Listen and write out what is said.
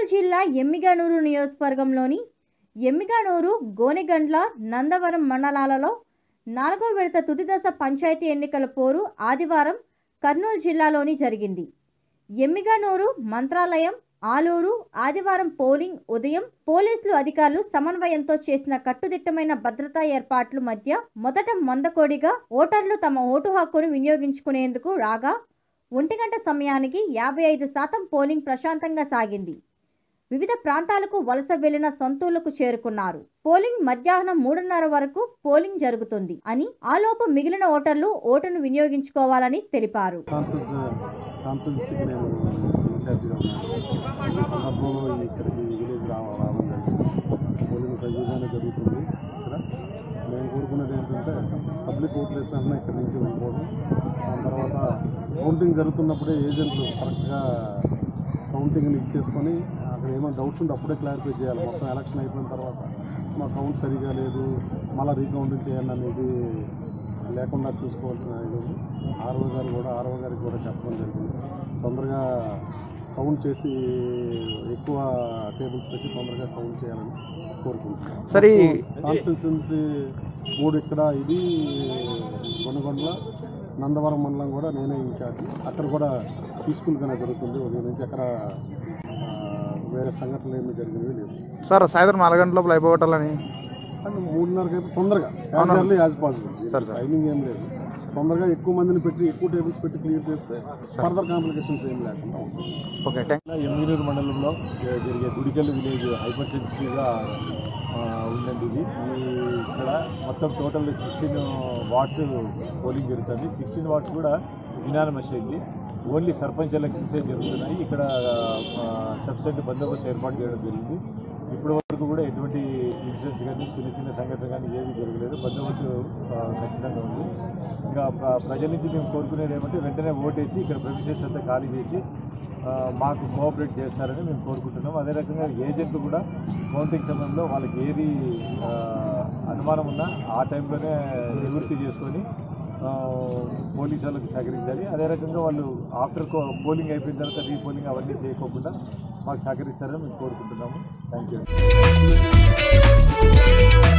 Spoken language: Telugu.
కర్నూలు జిల్లా ఎమ్మిగనూరు నియోజకవర్గంలోని ఎమ్మిగనూరు గోనెగండ్ల నందవరం మండలాలలో నాలుగో విడత తుది దశ పంచాయతీ ఎన్నికల పోరు ఆదివారం కర్నూలు జిల్లాలోని జరిగింది ఎమ్మిగనూరు మంత్రాలయం ఆలూరు ఆదివారం పోలింగ్ ఉదయం పోలీసులు అధికారులు సమన్వయంతో చేసిన కట్టుదిట్టమైన భద్రతా ఏర్పాట్ల మధ్య మొదట మందకోడిగా ఓటర్లు తమ ఓటు హక్కును వినియోగించుకునేందుకు రాగా ఒంటి గంట సమయానికి యాభై ఐదు శాతం పోలింగ్ ప్రశాంతంగా సాగింది వివిధ ప్రాంతాలకు వలస వెళ్లిన సొంతూళ్లకు చేరుకున్నారు పోలింగ్ మధ్యాహ్నం మూడున్నర వరకు పోలింగ్ జరుగుతుంది అని ఆలోపు మిగిలిన ఓటర్లు ఓటును వినియోగించుకోవాలని తెలిపారు కాన్సల్స్ కాన్సల్సీకి నేను ఇన్ఛార్జిగా ఉన్నాను ఈ సందర్భంలో ఇక్కడికి విలేజ్ రావ రావడం జరిగింది పోలింగ్ సజీవంగానే జరుగుతుంది ఇక్కడ మేము కోరుకునేది ఏంటంటే పబ్లిక్ ఓట్లు వేసినా ఇక్కడ నుంచి వెళ్ళిపోవడం దాని తర్వాత కౌంటింగ్ జరుగుతున్నప్పుడే ఏజెంట్లు కరెక్ట్గా కౌంటింగ్ని ఇచ్చేసుకొని అక్కడ ఏమైనా డౌట్స్ ఉంటే అప్పుడే క్లారిఫై చేయాలి మొత్తం ఎలక్షన్ అయిపోయిన తర్వాత మా కౌంట్ సరిగా లేదు మళ్ళీ రీకౌంటింగ్ చేయండి అనేది లేకుండా చూసుకోవాల్సిన ఇది ఉంది ఆర్ఓ గారు కూడా ఆర్ఓ గారికి కూడా చెప్పడం జరిగింది తొందరగా కౌంట్ చేసి ఎక్కువ టేబుల్స్ పెట్టి తొందరగా కౌంట్ చేయాలని కోరుకుంటున్నాను సరే కాన్స్టిట్యున్సీ మూడు ఇక్కడ ఇది గొనగొండల నందవరం మండలం కూడా నేనే ఇన్ఛార్జ్ అక్కడ కూడా పీస్ఫుల్గానే జరుగుతుంది ఉదయం నుంచి అక్కడ ఆ, వేరే సంఘటనలు ఏమీ జరిగినవి లేవు సార్ సాయంత్రం నాలుగు గంటల లోపల అయిపోగొట్టాలని అండ్ మూడున్నరకి అయిపోయి తొందరగా యాజ్ ఎర్లీ యాజ్ పాసిబుల్ సరే, సరే. టైమింగ్ ఏం లేదు తొందరగా ఎక్కువ మందిని పెట్టి ఎక్కువ టేబుల్స్ పెట్టి క్లియర్ చేస్తే ఫర్దర్ కాంప్లికేషన్స్ ఏం లేకుండా ఉంటుంది ఓకే థ్యాంక్ ఎమ్మిగనూరు మండలంలో జ- జరిగే గుడికల్ విలేజ్ హైపర్ సెన్సిటివ్గా ఉందండి ఇది ఈ ఇక్కడ మొత్తం టోటల్ సిక్స్టీన్ వార్డ్స్ పోలింగ్ జరుగుతుంది సిక్స్టీన్ వార్డ్స్ కూడా యునానమస్ అయింది ఓన్లీ సర్పంచ్ ఎలక్షన్స్ ఏ జరుగుతున్నాయి ఇక్కడ సబ్సిడీ బందోబస్తు ఏర్పాటు చేయడం జరిగింది ఇప్పటి వరకు కూడా ఎటువంటి ఇన్సిడెంట్స్ కానీ చిన్న చిన్న సంఘటనలు కానీ ఏమీ జరగలేదు బందోబస్తు ఆ, ఖచ్చితంగా ఉంది ఇంకా ప్ర- ప్రజల నుంచి మేము కోరుకునేది ఏమంటే వెంటనే ఓటేసి ఇక్కడ ప్రమిసెస్ అంతా ఖాళీ చేసి ఆ, మాకు కోఆపరేట్ చేస్తారని మేము కోరుకుంటున్నాం అదే రకంగా ఏజెంట్లు కూడా కౌంటింగ్ సమయంలో వాళ్ళకి ఏది ఆ, అనుమానం ఉన్నా ఆ టైంలోనే నివృత్తి చేసుకొని ఆ, పోలీసు వాళ్ళకి సహకరించాలి అదే రకంగా వాళ్ళు ఆఫ్టర్ పోలింగ్ అయిపోయిన తర్వాత రీపోలింగ్ అవన్నీ చేయకోకుండా మాకు సహకరిస్తారని మేము కోరుకుంటున్నాము థ్యాంక్ యూ